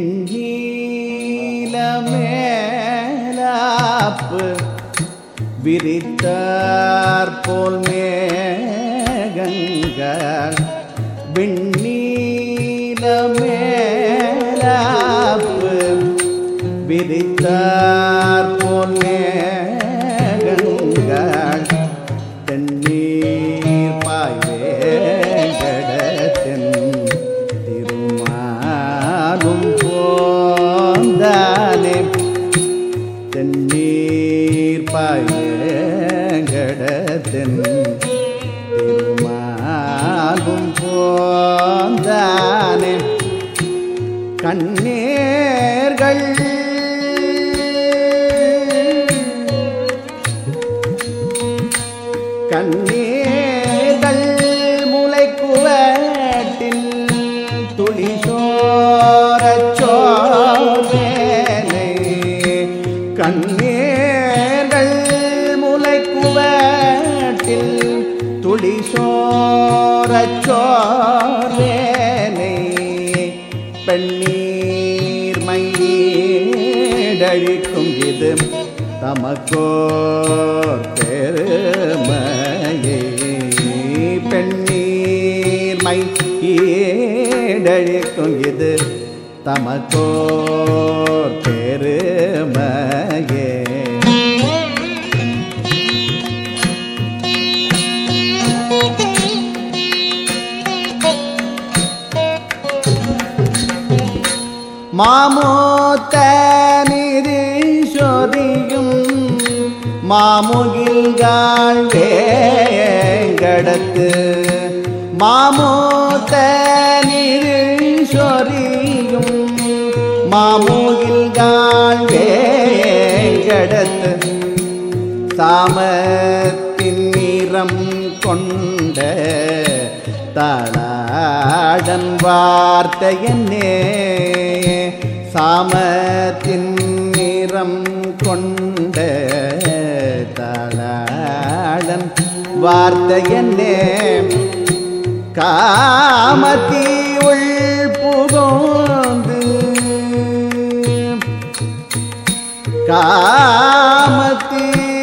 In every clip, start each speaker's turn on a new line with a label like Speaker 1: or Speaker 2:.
Speaker 1: விண்ணீல மேலாப்பு விரித்தார் போல் மேகங்கள் விண்ணீல மேலாப்பு விரித்தார் போல் மேகங்கள் தென்னீர் பாய்வேங்கடத்தின் திருமாலும் போந்தானே தென்னீர் பாய்வேங்கடத்தின் திருமாலும் போந்தானே கண்ணீர்கள் கண்ணீர்கள் முளைக்குவட்டில் துளி சோரச் சோர்வேனை கண்ணீர்கள் முளைக்குவட்டில் துளி சோரச் சோர்வேனை பெண்ணீர் மையீடழிக்கும் இது தமக்கோர் பெருமையே பெண்ணீர் மை ஈடழிக்கும் இது தமக்கோர் பெருமையே மாமூத்த நிதி சொதியும் மாமுகில்கால் வேங்கடத்து மாமூத்த நிதி சொரியும் மாமுகில்கால் வேங்கடத்து சாமத்தின் நிறம் கொண்ட தளாடன் வார்த்தையன்னே சாமத்தின் நிறம் கொண்ட தளாடன் வார்த்தையன்னே காமத்தி உள் புகுந்து காமத்தி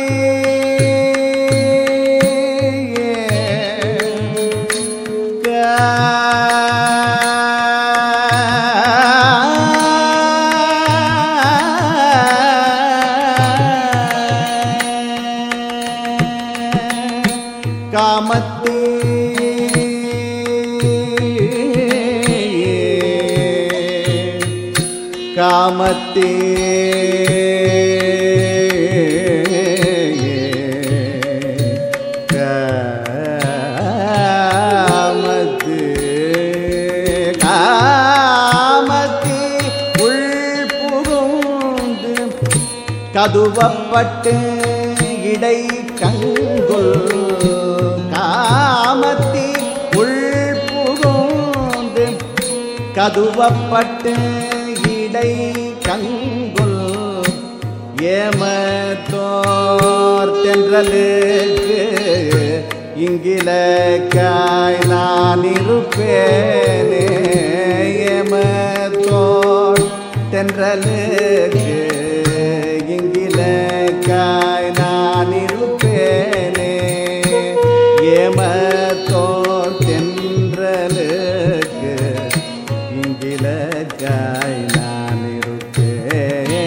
Speaker 1: காமத்தி காமத்தே காமத்து காமத்தி உள் புகுந்து கதுவப்பட்டு இடை கங்குல் காமத்தி உள் புகுந்து கதுவப்பட்டு இடை கங்குல் ஏமத்தோர் தென்றலுக்கு இங்கிலக்காய் நான் இருப்பேனே ஏமத்தோர் தென்றலுக்கு இங்கிலக்காய் நான் இருப்பேனே ஏமத்தோர் தென்றலுக்கு இங்கிலக்காய் நான் இருப்பேனே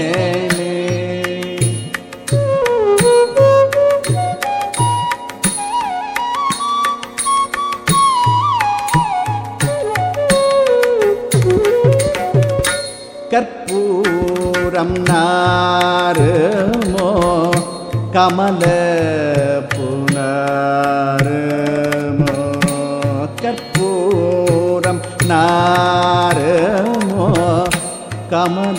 Speaker 1: கற்பூரம் நாருமோ கமல புனருமோ கற்பூரம் நாருமோ கமல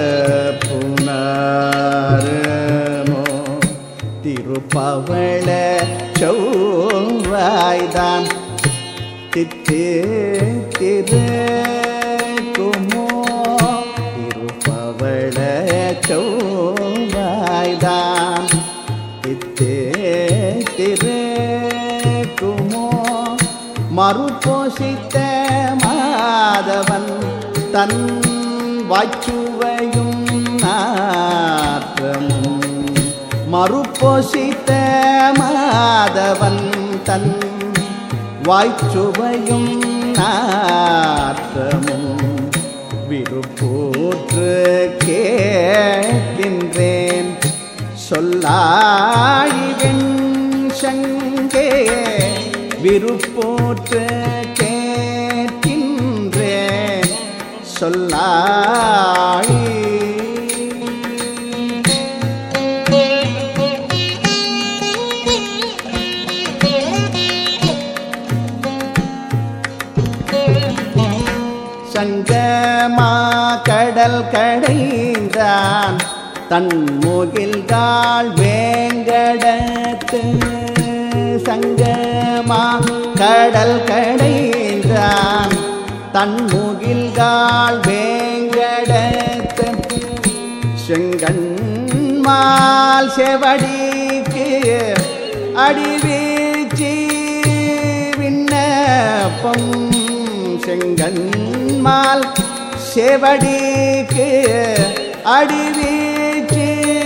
Speaker 1: புனருமோ திருப்பவள செவ்வாய்தான் தித்தே திரு குமோ திருப்பவள செவ்வாய்தான் தித்தே திரு குமோ மறுபோஷித்த மாதவன் தன் வாய்ச்சுவையும் நாற்றமும் மறுப்பொசித்த மாதவன் தன் வாய்ச்சுவையும் நாற்றமும் விருப்பூற்று கேட்கின்றேன் சொல்லாழிவெண் சங்கே விருப்போற்று கேட்கின்றேன் சொல்லாழி சங்கமா கடல் கடைந்தான் தன் முகில்கால் வேங்கடத்து சங்கமா கடல் கடைந்தான் தன் முகில்கால் வேங்கடத்து செங்கண்மால் செவடிக்கு அடிவீச்சி விண்ணப்பம் செங்கண்மால் செவடிக்கு அடிவீச்சி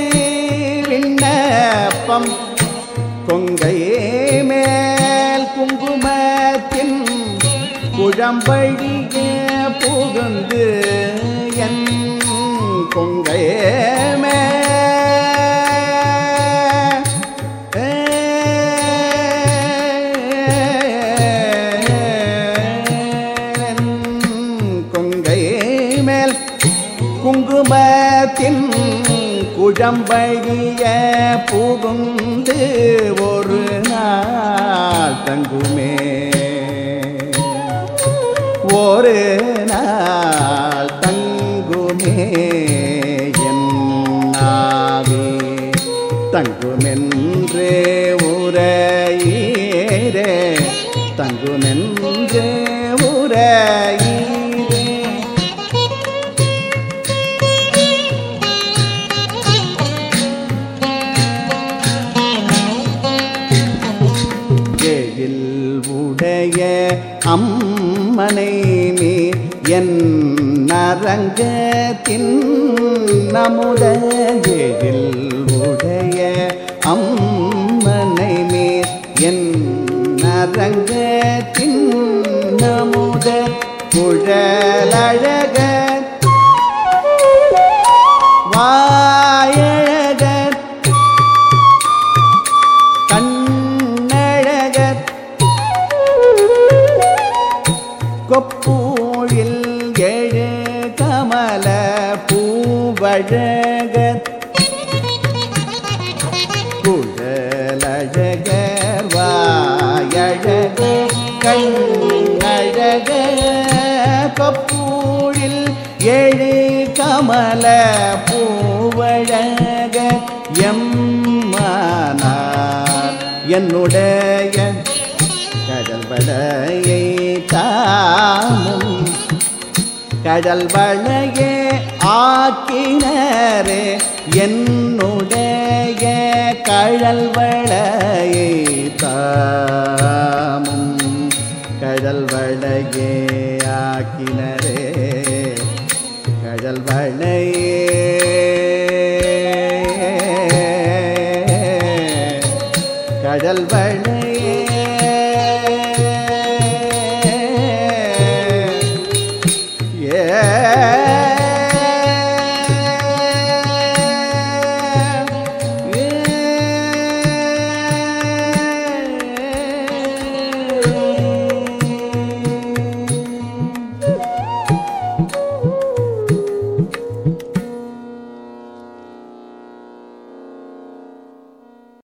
Speaker 1: விண்ணப்பம் கொங்கை மேல் குங்குமத்தின் குழம்பழிய புகுந்து என் கொங்கை கொங்கை மேல் குங்குமத்தின் குழம்பழிய புகுந்து ஒரு நாள் தங்குமே ஒரு நாள் தங்குமே என் நாவே தங்குமென்றே உரையீரே தங்குமென்றே உரையீரே எழில் உடைய அம்மனை நீர் என் நரங்கத்தின் நமுத எழில் உடைய அம்மனை நீர் என் நரங்கத்தின் நமுத குழலழக வாயழகர் கண்ணழகர் கொப்பூழில் எழு கமல பூவழகர் குழலழகர் வாயழகர் கண்ணழகர் கொப்பூழில் எழு கமல பூவழக எம்மானார் என்னுடைய கடல் வளையை தாமும் கடல் வளையே ஆக்கினரே என்னுடைய கழல் வளையை தாமும் கடல் வளையே ஆக்கினரே கடல் வளையே கடல் வளையே